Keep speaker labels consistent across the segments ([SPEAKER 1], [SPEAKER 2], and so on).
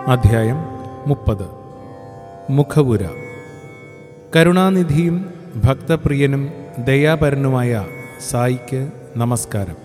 [SPEAKER 1] അധ്യായം മുപ്പത് മുഖപുര കരുണാനിധിയും ഭക്തപ്രിയനും ദയാപരനുമായ സായിക്ക് നമസ്കാരം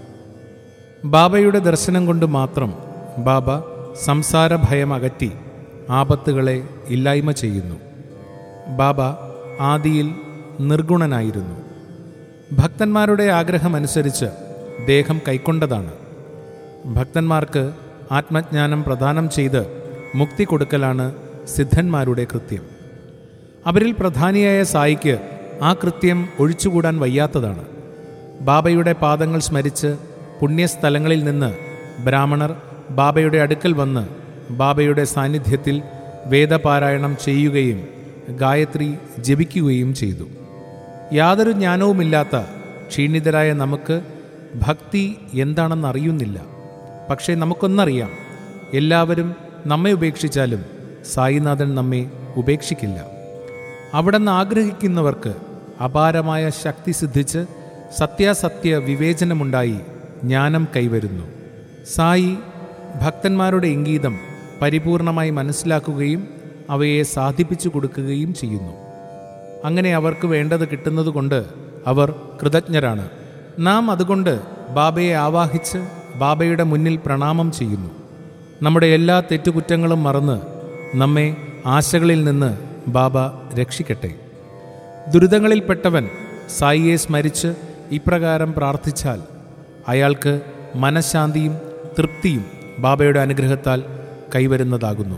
[SPEAKER 1] ബാബയുടെ ദർശനം കൊണ്ട് മാത്രം ബാബ സംസാര ഭയം അകറ്റി ആപത്തുകളെ ഇല്ലായ്മ ചെയ്യുന്നു ബാബ ആദിയിൽ നിർഗുണനായിരുന്നു ഭക്തന്മാരുടെ ആഗ്രഹമനുസരിച്ച് ദേഹം കൈക്കൊണ്ടതാണ് ഭക്തന്മാർക്ക് ആത്മജ്ഞാനം പ്രദാനം ചെയ്ത് മുക്തി കൊടുക്കലാണ് സിദ്ധന്മാരുടെ കൃത്യം അവരിൽ പ്രധാനിയായ സായിക്ക് ആ കൃത്യം ഒഴിച്ചുകൂടാൻ വയ്യാത്തതാണ് ബാബയുടെ പാദങ്ങൾ സ്മരിച്ച് പുണ്യസ്ഥലങ്ങളിൽ നിന്ന് ബ്രാഹ്മണർ ബാബയുടെ അടുക്കൽ വന്ന് ബാബയുടെ സാന്നിധ്യത്തിൽ വേദപാരായണം ചെയ്യുകയും ഗായത്രി ജപിക്കുകയും ചെയ്തു യാതൊരു ജ്ഞാനവുമില്ലാത്ത ക്ഷീണിതരായ നമുക്ക് ഭക്തി എന്താണെന്ന് അറിയുന്നില്ല പക്ഷേ നമുക്കൊന്നറിയാം എല്ലാവരും നമ്മെ ഉപേക്ഷിച്ചാലും സായിനാഥൻ നമ്മെ ഉപേക്ഷിക്കില്ല അവിടെ നിന്ന് ആഗ്രഹിക്കുന്നവർക്ക് അപാരമായ ശക്തി സിദ്ധിച്ച് സത്യാസത്യ വിവേചനമുണ്ടായി ജ്ഞാനം കൈവരുന്നു സായി ഭക്തന്മാരുടെ ഇംഗീതം പരിപൂർണമായി മനസ്സിലാക്കുകയും അവയെ സാധിപ്പിച്ചു കൊടുക്കുകയും ചെയ്യുന്നു അങ്ങനെ അവർക്ക് വേണ്ടത് കിട്ടുന്നതുകൊണ്ട് അവർ കൃതജ്ഞരാണ് നാം അതുകൊണ്ട് ബാബയെ ആവാഹിച്ച് ബാബയുടെ മുന്നിൽ പ്രണാമം ചെയ്യുന്നു നമ്മുടെ എല്ലാ തെറ്റുകുറ്റങ്ങളും മറന്ന് നമ്മെ ആശകളിൽ നിന്ന് ബാബ രക്ഷിക്കട്ടെ ദുരിതങ്ങളിൽപ്പെട്ടവൻ സായിയെ സ്മരിച്ച് ഇപ്രകാരം പ്രാർത്ഥിച്ചാൽ അയാൾക്ക് മനഃശാന്തിയും തൃപ്തിയും ബാബയുടെ അനുഗ്രഹത്താൽ കൈവരുന്നതാകുന്നു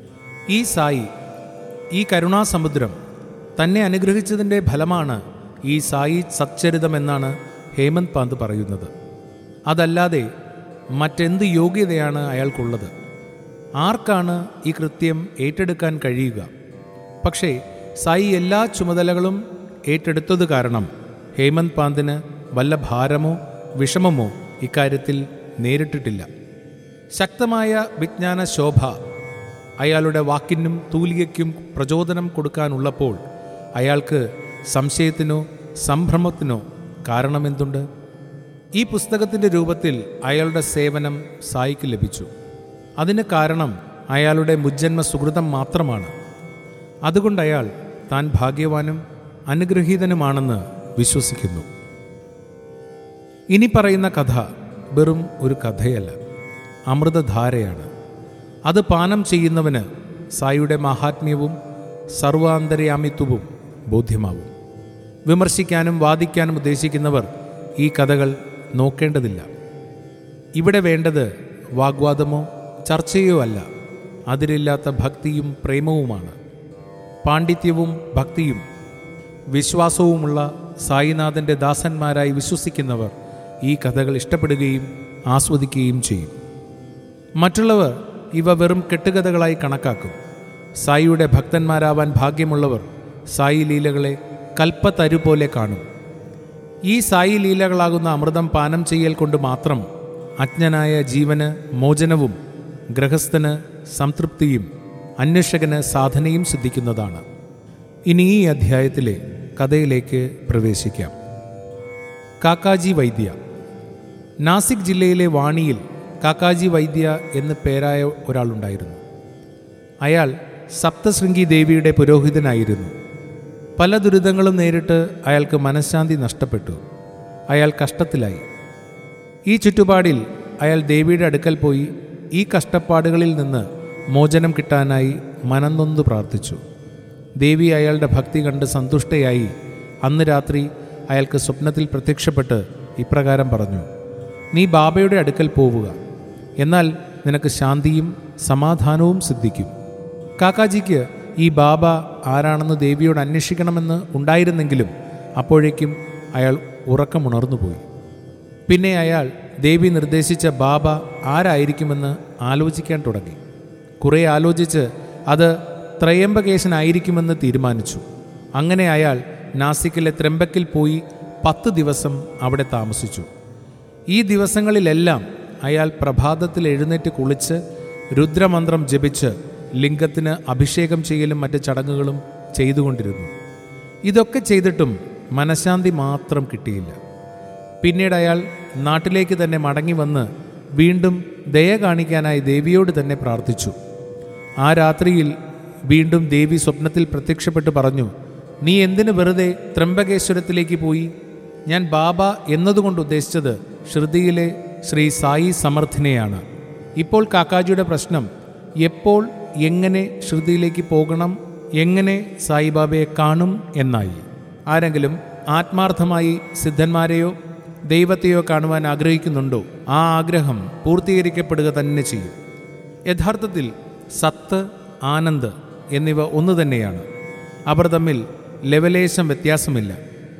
[SPEAKER 1] ഈ സായി ഈ കരുണാസമുദ്രം തന്നെ അനുഗ്രഹിച്ചതിൻ്റെ ഫലമാണ് ഈ സായി സച്ചരിതമെന്നാണ് ഹേമന്ത് പാന്ത് പറയുന്നത് അതല്ലാതെ മറ്റെന്ത് യോഗ്യതയാണ് അയാൾക്കുള്ളത് ആർക്കാണ് ഈ കൃത്യം ഏറ്റെടുക്കാൻ കഴിയുക പക്ഷേ സായി എല്ലാ ചുമതലകളും ഏറ്റെടുത്തത് കാരണം ഹേമന്ത് പാന്തിന് വല്ല ഭാരമോ വിഷമമോ ഇക്കാര്യത്തിൽ നേരിട്ടിട്ടില്ല ശക്തമായ വിജ്ഞാന ശോഭ അയാളുടെ വാക്കിനും തൂലികയ്ക്കും പ്രചോദനം കൊടുക്കാനുള്ളപ്പോൾ അയാൾക്ക് സംശയത്തിനോ സംഭ്രമത്തിനോ കാരണമെന്തുണ്ട് ഈ പുസ്തകത്തിൻ്റെ രൂപത്തിൽ അയാളുടെ സേവനം സായിക്ക് ലഭിച്ചു അതിന് കാരണം അയാളുടെ മുജ്ജന്മ സുഹൃതം മാത്രമാണ് അതുകൊണ്ട് അയാൾ താൻ ഭാഗ്യവാനും അനുഗ്രഹീതനുമാണെന്ന് വിശ്വസിക്കുന്നു ഇനി പറയുന്ന കഥ വെറും ഒരു കഥയല്ല അമൃതധാരയാണ് അത് പാനം ചെയ്യുന്നവന് സായിയുടെ മാഹാത്മ്യവും സർവാന്തര്യാമിത്വവും ബോധ്യമാവും വിമർശിക്കാനും വാദിക്കാനും ഉദ്ദേശിക്കുന്നവർ ഈ കഥകൾ നോക്കേണ്ടതില്ല ഇവിടെ വേണ്ടത് വാഗ്വാദമോ ചർച്ചയോ അല്ല അതിരില്ലാത്ത ഭക്തിയും പ്രേമവുമാണ് പാണ്ഡിത്യവും ഭക്തിയും വിശ്വാസവുമുള്ള സായിനാഥൻ്റെ ദാസന്മാരായി വിശ്വസിക്കുന്നവർ ഈ കഥകൾ ഇഷ്ടപ്പെടുകയും ആസ്വദിക്കുകയും ചെയ്യും മറ്റുള്ളവർ ഇവ വെറും കെട്ടുകഥകളായി കണക്കാക്കും സായിയുടെ ഭക്തന്മാരാവാൻ ഭാഗ്യമുള്ളവർ സായി ലീലകളെ കൽപ്പത്തരു പോലെ കാണും ഈ സായി ലീലകളാകുന്ന അമൃതം പാനം ചെയ്യൽ കൊണ്ട് മാത്രം അജ്ഞനായ ജീവന് മോചനവും ഗൃഹസ്ഥന് സംതൃപ്തിയും അന്വേഷകന് സാധനയും സിദ്ധിക്കുന്നതാണ് ഇനി ഈ അധ്യായത്തിലെ കഥയിലേക്ക് പ്രവേശിക്കാം കാക്കാജി വൈദ്യ നാസിക് ജില്ലയിലെ വാണിയിൽ കാക്കാജി വൈദ്യ എന്ന് പേരായ ഒരാളുണ്ടായിരുന്നു അയാൾ സപ്തശൃംഗി ദേവിയുടെ പുരോഹിതനായിരുന്നു പല ദുരിതങ്ങളും നേരിട്ട് അയാൾക്ക് മനഃശാന്തി നഷ്ടപ്പെട്ടു അയാൾ കഷ്ടത്തിലായി ഈ ചുറ്റുപാടിൽ അയാൾ ദേവിയുടെ അടുക്കൽ പോയി ഈ കഷ്ടപ്പാടുകളിൽ നിന്ന് മോചനം കിട്ടാനായി മനംനൊന്ത് പ്രാർത്ഥിച്ചു ദേവി അയാളുടെ ഭക്തി കണ്ട് സന്തുഷ്ടയായി അന്ന് രാത്രി അയാൾക്ക് സ്വപ്നത്തിൽ പ്രത്യക്ഷപ്പെട്ട് ഇപ്രകാരം പറഞ്ഞു നീ ബാബയുടെ അടുക്കൽ പോവുക എന്നാൽ നിനക്ക് ശാന്തിയും സമാധാനവും സിദ്ധിക്കും കാക്കാജിക്ക് ഈ ബാബ ആരാണെന്ന് ദേവിയോട് അന്വേഷിക്കണമെന്ന് ഉണ്ടായിരുന്നെങ്കിലും അപ്പോഴേക്കും അയാൾ ഉറക്കമുണർന്നുപോയി പിന്നെ അയാൾ ദേവി നിർദ്ദേശിച്ച ബാബ ആരായിരിക്കുമെന്ന് ആലോചിക്കാൻ തുടങ്ങി കുറേ ആലോചിച്ച് അത് ത്രയംബകേശനായിരിക്കുമെന്ന് തീരുമാനിച്ചു അങ്ങനെ അയാൾ നാസിക്കിലെ ത്രംബക്കിൽ പോയി പത്ത് ദിവസം അവിടെ താമസിച്ചു ഈ ദിവസങ്ങളിലെല്ലാം അയാൾ പ്രഭാതത്തിൽ എഴുന്നേറ്റ് കുളിച്ച് രുദ്രമന്ത്രം ജപിച്ച് ലിംഗത്തിന് അഭിഷേകം ചെയ്യലും മറ്റ് ചടങ്ങുകളും ചെയ്തുകൊണ്ടിരുന്നു ഇതൊക്കെ ചെയ്തിട്ടും മനഃശാന്തി മാത്രം കിട്ടിയില്ല പിന്നീട് അയാൾ നാട്ടിലേക്ക് തന്നെ മടങ്ങി വന്ന് വീണ്ടും ദയ കാണിക്കാനായി ദേവിയോട് തന്നെ പ്രാർത്ഥിച്ചു ആ രാത്രിയിൽ വീണ്ടും ദേവി സ്വപ്നത്തിൽ പ്രത്യക്ഷപ്പെട്ട് പറഞ്ഞു നീ എന്തിനു വെറുതെ ത്രംബകേശ്വരത്തിലേക്ക് പോയി ഞാൻ ബാബ എന്നതുകൊണ്ട് ഉദ്ദേശിച്ചത് ശ്രുതിയിലെ ശ്രീ സായി സമർത്ഥിനെയാണ് ഇപ്പോൾ കാക്കാജിയുടെ പ്രശ്നം എപ്പോൾ എങ്ങനെ ശ്രുതിയിലേക്ക് പോകണം എങ്ങനെ സായിബാബയെ കാണും എന്നായി ആരെങ്കിലും ആത്മാർത്ഥമായി സിദ്ധന്മാരെയോ ദൈവത്തെയോ കാണുവാൻ ആഗ്രഹിക്കുന്നുണ്ടോ ആ ആഗ്രഹം പൂർത്തീകരിക്കപ്പെടുക തന്നെ ചെയ്യും യഥാർത്ഥത്തിൽ സത്ത് ആനന്ദ് എന്നിവ ഒന്നു തന്നെയാണ് അവർ തമ്മിൽ ലെവലേശം വ്യത്യാസമില്ല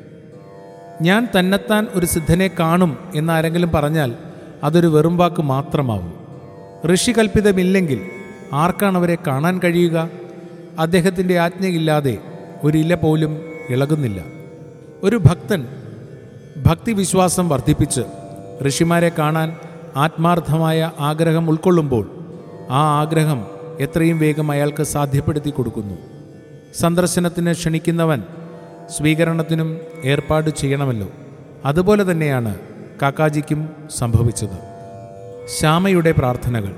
[SPEAKER 1] ഞാൻ തന്നെത്താൻ ഒരു സിദ്ധനെ കാണും എന്നാരെങ്കിലും പറഞ്ഞാൽ അതൊരു വെറും വാക്ക് മാത്രമാവും ഋഷികൽപ്പിതമില്ലെങ്കിൽ ആർക്കാണ് അവരെ കാണാൻ കഴിയുക അദ്ദേഹത്തിൻ്റെ ആജ്ഞയില്ലാതെ ഒരു ഇല പോലും ഇളകുന്നില്ല ഒരു ഭക്തൻ ഭക്തിവിശ്വാസം വർദ്ധിപ്പിച്ച് ഋഷിമാരെ കാണാൻ ആത്മാർത്ഥമായ ആഗ്രഹം ഉൾക്കൊള്ളുമ്പോൾ ആ ആഗ്രഹം എത്രയും വേഗം അയാൾക്ക് സാധ്യപ്പെടുത്തി കൊടുക്കുന്നു സന്ദർശനത്തിന് ക്ഷണിക്കുന്നവൻ സ്വീകരണത്തിനും ഏർപ്പാട് ചെയ്യണമല്ലോ അതുപോലെ തന്നെയാണ് കാക്കാജിക്കും സംഭവിച്ചത് ശ്യാമയുടെ പ്രാർത്ഥനകൾ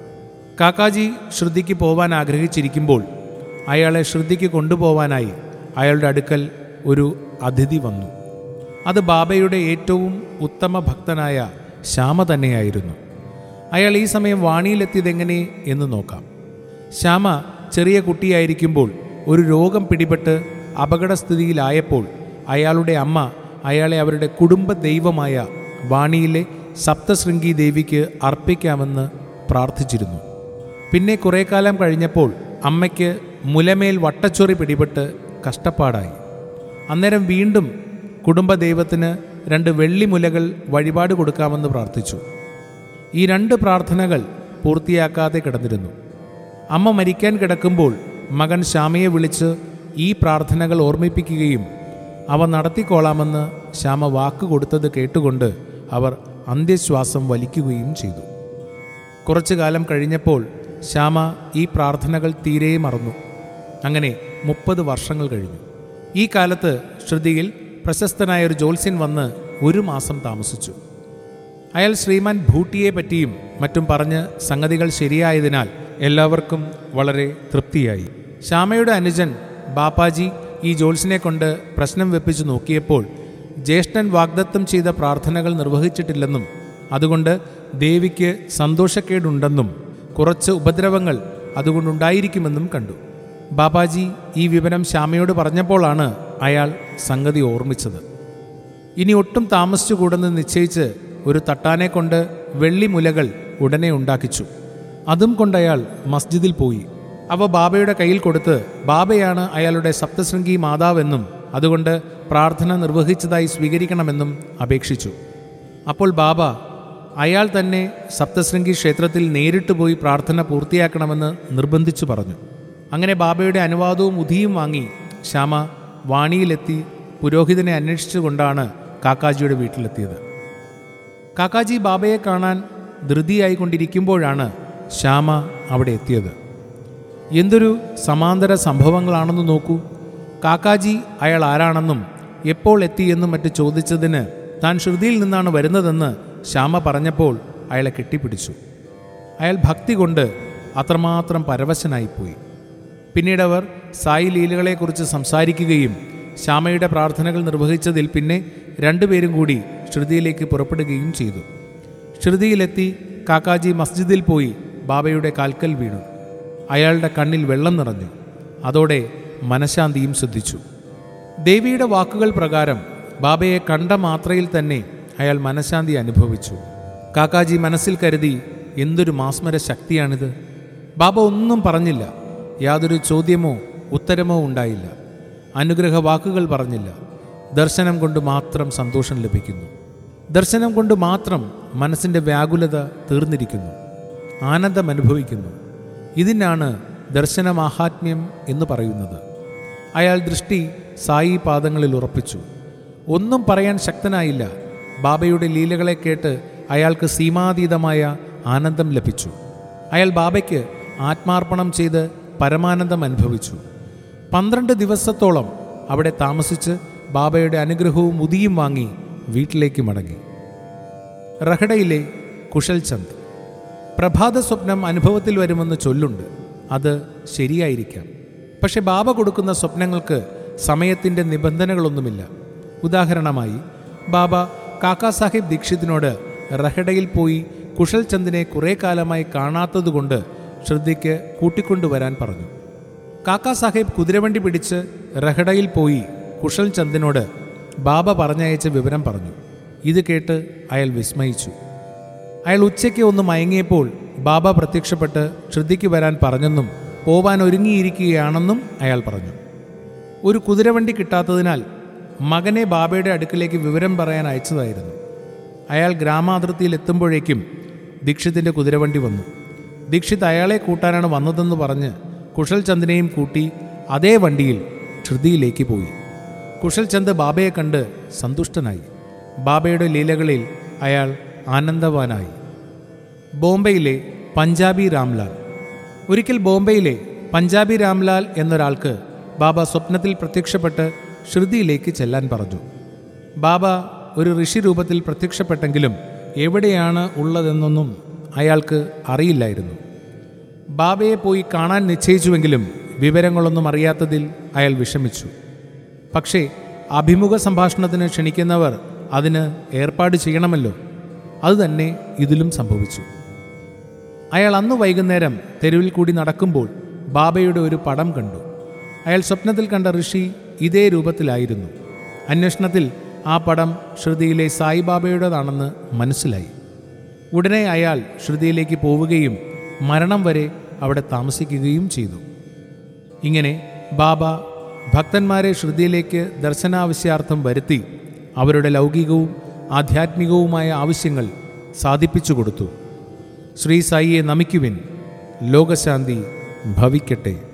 [SPEAKER 1] കാക്കാജി ശ്രുതിക്ക് പോവാൻ ആഗ്രഹിച്ചിരിക്കുമ്പോൾ അയാളെ ശ്രുതിക്ക് കൊണ്ടുപോവാനായി അയാളുടെ അടുക്കൽ ഒരു അതിഥി വന്നു അത് ബാബയുടെ ഏറ്റവും ഉത്തമ ഭക്തനായ ശ്യാമ തന്നെയായിരുന്നു അയാൾ ഈ സമയം വാണിയിലെത്തിയതെങ്ങനെ എന്ന് നോക്കാം ശ്യാമ ചെറിയ കുട്ടിയായിരിക്കുമ്പോൾ ഒരു രോഗം പിടിപെട്ട് അപകടസ്ഥിതിയിലായപ്പോൾ അയാളുടെ അമ്മ അയാളെ അവരുടെ കുടുംബ ദൈവമായ വാണിയിലെ സപ്തശൃംഗി ദേവിക്ക് അർപ്പിക്കാമെന്ന് പ്രാർത്ഥിച്ചിരുന്നു പിന്നെ കുറേ കാലം കഴിഞ്ഞപ്പോൾ അമ്മയ്ക്ക് മുലമേൽ വട്ടച്ചൊറി പിടിപെട്ട് കഷ്ടപ്പാടായി അന്നേരം വീണ്ടും കുടുംബദൈവത്തിന് രണ്ട് വെള്ളിമുലകൾ വഴിപാട് കൊടുക്കാമെന്ന് പ്രാർത്ഥിച്ചു ഈ രണ്ട് പ്രാർത്ഥനകൾ പൂർത്തിയാക്കാതെ കിടന്നിരുന്നു അമ്മ മരിക്കാൻ കിടക്കുമ്പോൾ മകൻ ശ്യാമയെ വിളിച്ച് ഈ പ്രാർത്ഥനകൾ ഓർമ്മിപ്പിക്കുകയും അവ നടത്തിക്കോളാമെന്ന് ശ്യാമ വാക്ക് കൊടുത്തത് കേട്ടുകൊണ്ട് അവർ അന്ത്യശ്വാസം വലിക്കുകയും ചെയ്തു കുറച്ചു കാലം കഴിഞ്ഞപ്പോൾ ശ്യാമ ഈ പ്രാർത്ഥനകൾ തീരെ മറന്നു അങ്ങനെ മുപ്പത് വർഷങ്ങൾ കഴിഞ്ഞു ഈ കാലത്ത് ശ്രുതിയിൽ പ്രശസ്തനായ ഒരു ജ്യോത്സ്യൻ വന്ന് ഒരു മാസം താമസിച്ചു അയാൾ ശ്രീമാൻ ഭൂട്ടിയെ പറ്റിയും മറ്റും പറഞ്ഞ് സംഗതികൾ ശരിയായതിനാൽ എല്ലാവർക്കും വളരെ തൃപ്തിയായി ശ്യാമയുടെ അനുജൻ ബാപ്പാജി ഈ ജോത്സ്യനെ കൊണ്ട് പ്രശ്നം വെപ്പിച്ചു നോക്കിയപ്പോൾ ജ്യേഷ്ഠൻ വാഗ്ദത്തം ചെയ്ത പ്രാർത്ഥനകൾ നിർവഹിച്ചിട്ടില്ലെന്നും അതുകൊണ്ട് ദേവിക്ക് സന്തോഷക്കേടുണ്ടെന്നും കുറച്ച് ഉപദ്രവങ്ങൾ അതുകൊണ്ടുണ്ടായിരിക്കുമെന്നും കണ്ടു ബാബാജി ഈ വിവരം ശ്യാമയോട് പറഞ്ഞപ്പോഴാണ് അയാൾ സംഗതി ഓർമ്മിച്ചത് ഇനി ഒട്ടും താമസിച്ചുകൂടെന്ന് നിശ്ചയിച്ച് ഒരു തട്ടാനെ കൊണ്ട് വെള്ളിമുലകൾ ഉടനെ ഉണ്ടാക്കിച്ചു അതും കൊണ്ടയാൾ മസ്ജിദിൽ പോയി അവ ബാബയുടെ കയ്യിൽ കൊടുത്ത് ബാബയാണ് അയാളുടെ സപ്തശൃംഗി മാതാവെന്നും അതുകൊണ്ട് പ്രാർത്ഥന നിർവഹിച്ചതായി സ്വീകരിക്കണമെന്നും അപേക്ഷിച്ചു അപ്പോൾ ബാബ അയാൾ തന്നെ സപ്തശൃംഗി ക്ഷേത്രത്തിൽ നേരിട്ട് പോയി പ്രാർത്ഥന പൂർത്തിയാക്കണമെന്ന് നിർബന്ധിച്ചു പറഞ്ഞു അങ്ങനെ ബാബയുടെ അനുവാദവും ഉധിയും വാങ്ങി ശ്യാമ വാണിയിലെത്തി പുരോഹിതനെ അന്വേഷിച്ചുകൊണ്ടാണ് കാക്കാജിയുടെ വീട്ടിലെത്തിയത് കാക്കാജി ബാബയെ കാണാൻ ധൃതിയായിക്കൊണ്ടിരിക്കുമ്പോഴാണ് ശ്യാമ അവിടെ എത്തിയത് എന്തൊരു സമാന്തര സംഭവങ്ങളാണെന്ന് നോക്കൂ കാക്കാജി അയാൾ ആരാണെന്നും എപ്പോൾ എത്തിയെന്നും മറ്റ് ചോദിച്ചതിന് താൻ ശ്രുതിയിൽ നിന്നാണ് വരുന്നതെന്ന് ശ്യാമ പറഞ്ഞപ്പോൾ അയാളെ കെട്ടിപ്പിടിച്ചു അയാൾ ഭക്തി കൊണ്ട് അത്രമാത്രം പരവശനായിപ്പോയി പിന്നീട് അവർ സായി ലീലകളെക്കുറിച്ച് സംസാരിക്കുകയും ശ്യാമയുടെ പ്രാർത്ഥനകൾ നിർവഹിച്ചതിൽ പിന്നെ രണ്ടുപേരും കൂടി ശ്രുതിയിലേക്ക് പുറപ്പെടുകയും ചെയ്തു ശ്രുതിയിലെത്തി കാക്കാജി മസ്ജിദിൽ പോയി ബാബയുടെ കാൽക്കൽ വീണു അയാളുടെ കണ്ണിൽ വെള്ളം നിറഞ്ഞു അതോടെ മനഃശാന്തിയും ശ്രദ്ധിച്ചു ദേവിയുടെ വാക്കുകൾ പ്രകാരം ബാബയെ കണ്ട മാത്രയിൽ തന്നെ അയാൾ മനഃശാന്തി അനുഭവിച്ചു കാക്കാജി മനസ്സിൽ കരുതി എന്തൊരു മാസ്മര ശക്തിയാണിത് ബാബ ഒന്നും പറഞ്ഞില്ല യാതൊരു ചോദ്യമോ ഉത്തരമോ ഉണ്ടായില്ല അനുഗ്രഹ വാക്കുകൾ പറഞ്ഞില്ല ദർശനം കൊണ്ട് മാത്രം സന്തോഷം ലഭിക്കുന്നു ദർശനം കൊണ്ട് മാത്രം മനസ്സിൻ്റെ വ്യാകുലത തീർന്നിരിക്കുന്നു ആനന്ദം അനുഭവിക്കുന്നു ഇതിനാണ് ദർശനമാഹാത്മ്യം എന്ന് പറയുന്നത് അയാൾ ദൃഷ്ടി സായി പാദങ്ങളിൽ ഉറപ്പിച്ചു ഒന്നും പറയാൻ ശക്തനായില്ല ബാബയുടെ ലീലകളെ കേട്ട് അയാൾക്ക് സീമാതീതമായ ആനന്ദം ലഭിച്ചു അയാൾ ബാബയ്ക്ക് ആത്മാർപ്പണം ചെയ്ത് പരമാനന്ദം അനുഭവിച്ചു പന്ത്രണ്ട് ദിവസത്തോളം അവിടെ താമസിച്ച് ബാബയുടെ അനുഗ്രഹവും ഉദിയും വാങ്ങി വീട്ടിലേക്ക് മടങ്ങി റഹഡയിലെ കുശൽ ചന്ദ് പ്രഭാത സ്വപ്നം അനുഭവത്തിൽ വരുമെന്ന് ചൊല്ലുണ്ട് അത് ശരിയായിരിക്കാം പക്ഷെ ബാബ കൊടുക്കുന്ന സ്വപ്നങ്ങൾക്ക് സമയത്തിൻ്റെ നിബന്ധനകളൊന്നുമില്ല ഉദാഹരണമായി ബാബ കാക്കാ സാഹിബ് ദീക്ഷിതിനോട് റഹഡയിൽ പോയി കുഷൽ ചന്ദിനെ കുറേ കാലമായി കാണാത്തതുകൊണ്ട് ശ്രദ്ധയ്ക്ക് കൂട്ടിക്കൊണ്ടുവരാൻ പറഞ്ഞു കാക്കാ സാഹിബ് കുതിരവണ്ടി പിടിച്ച് റഹഡയിൽ പോയി കുഷൽ ചന്ദിനോട് ബാബ പറഞ്ഞയച്ച വിവരം പറഞ്ഞു ഇത് കേട്ട് അയാൾ വിസ്മയിച്ചു അയാൾ ഉച്ചയ്ക്ക് ഒന്ന് മയങ്ങിയപ്പോൾ ബാബ പ്രത്യക്ഷപ്പെട്ട് ശ്രദ്ധിക്ക് വരാൻ പറഞ്ഞെന്നും പോവാൻ ഒരുങ്ങിയിരിക്കുകയാണെന്നും അയാൾ പറഞ്ഞു ഒരു കുതിരവണ്ടി കിട്ടാത്തതിനാൽ മകനെ ബാബയുടെ അടുക്കിലേക്ക് വിവരം പറയാൻ അയച്ചതായിരുന്നു അയാൾ ഗ്രാമാതിർത്തിയിൽ എത്തുമ്പോഴേക്കും ദീക്ഷിത്തിൻ്റെ കുതിരവണ്ടി വന്നു ദീക്ഷിത് അയാളെ കൂട്ടാനാണ് വന്നതെന്ന് പറഞ്ഞ് കുഷൽ ചന്ദിനെയും കൂട്ടി അതേ വണ്ടിയിൽ ധൃതിയിലേക്ക് പോയി കുഷൽ ചന്ദ് ബാബയെ കണ്ട് സന്തുഷ്ടനായി ബാബയുടെ ലീലകളിൽ അയാൾ ആനന്ദവാനായി ബോംബെയിലെ പഞ്ചാബി രാംലാൽ ഒരിക്കൽ ബോംബെയിലെ പഞ്ചാബി രാംലാൽ എന്നൊരാൾക്ക് ബാബ സ്വപ്നത്തിൽ പ്രത്യക്ഷപ്പെട്ട് ശ്രുതിയിലേക്ക് ചെല്ലാൻ പറഞ്ഞു ബാബ ഒരു ഋഷി രൂപത്തിൽ പ്രത്യക്ഷപ്പെട്ടെങ്കിലും എവിടെയാണ് ഉള്ളതെന്നൊന്നും അയാൾക്ക് അറിയില്ലായിരുന്നു ബാബയെ പോയി കാണാൻ നിശ്ചയിച്ചുവെങ്കിലും വിവരങ്ങളൊന്നും അറിയാത്തതിൽ അയാൾ വിഷമിച്ചു പക്ഷേ അഭിമുഖ സംഭാഷണത്തിന് ക്ഷണിക്കുന്നവർ അതിന് ഏർപ്പാട് ചെയ്യണമല്ലോ അതുതന്നെ ഇതിലും സംഭവിച്ചു അയാൾ അന്ന് വൈകുന്നേരം തെരുവിൽ കൂടി നടക്കുമ്പോൾ ബാബയുടെ ഒരു പടം കണ്ടു അയാൾ സ്വപ്നത്തിൽ കണ്ട ഋഷി ഇതേ രൂപത്തിലായിരുന്നു അന്വേഷണത്തിൽ ആ പടം ശ്രുതിയിലെ സായിബാബയുടേതാണെന്ന് മനസ്സിലായി ഉടനെ അയാൾ ശ്രുതിയിലേക്ക് പോവുകയും മരണം വരെ അവിടെ താമസിക്കുകയും ചെയ്തു ഇങ്ങനെ ബാബ ഭക്തന്മാരെ ശ്രുതിയിലേക്ക് ദർശനാവശ്യാർത്ഥം വരുത്തി അവരുടെ ലൗകികവും ആധ്യാത്മികവുമായ ആവശ്യങ്ങൾ സാധിപ്പിച്ചു കൊടുത്തു ശ്രീ സായിയെ നമിക്കുവിൻ ലോകശാന്തി ഭവിക്കട്ടെ